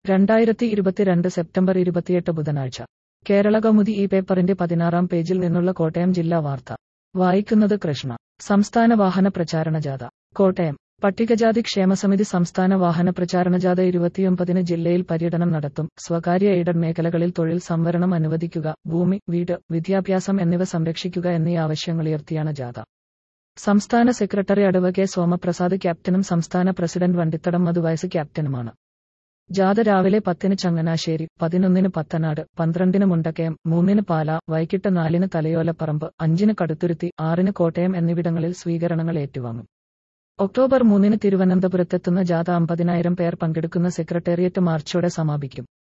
രണ്ടായിരത്തി ഇരുപത്തിരണ്ട് സെപ്റ്റംബർ ഇരുപത്തിയെട്ട് ബുധനാഴ്ച കേരള കൗമുദി ഈ പേപ്പറിന്റെ പതിനാറാം പേജിൽ നിന്നുള്ള കോട്ടയം ജില്ലാ വാർത്ത വായിക്കുന്നത് കൃഷ്ണ സംസ്ഥാന വാഹന പ്രചാരണ ജാഥ കോട്ടയം പട്ടികജാതി ക്ഷേമസമിതി സംസ്ഥാന വാഹന പ്രചാരണ ജാഥ ഇരുപത്തിയൊമ്പതിന് ജില്ലയിൽ പര്യടനം നടത്തും സ്വകാര്യ എയ്ഡഡ് മേഖലകളിൽ തൊഴിൽ സംവരണം അനുവദിക്കുക ഭൂമി വീട് വിദ്യാഭ്യാസം എന്നിവ സംരക്ഷിക്കുക എന്നീ ആവശ്യങ്ങളുയർത്തിയാണ് ജാഥ സംസ്ഥാന സെക്രട്ടറി അഡ്വ സോമപ്രസാദ് ക്യാപ്റ്റനും സംസ്ഥാന പ്രസിഡന്റ് വണ്ടിത്തടം മധുവയസ് ക്യാപ്റ്റനുമാണ് ജാഥ രാവിലെ പത്തിന് ചങ്ങനാശ്ശേരി പതിനൊന്നിന് പത്തനാട് പന്ത്രണ്ടിന് മുണ്ടക്കയം മൂന്നിന് പാല വൈകിട്ട് നാലിന് തലയോലപ്പറമ്പ് അഞ്ചിന് കടുത്തുരുത്തി ആറിന് കോട്ടയം എന്നിവിടങ്ങളിൽ സ്വീകരണങ്ങൾ ഏറ്റുവാങ്ങും ഒക്ടോബർ മൂന്നിന് തിരുവനന്തപുരത്തെത്തുന്ന ജാഥ അമ്പതിനായിരം പേർ പങ്കെടുക്കുന്ന സെക്രട്ടേറിയറ്റ് മാർച്ചോടെ സമാപിക്കും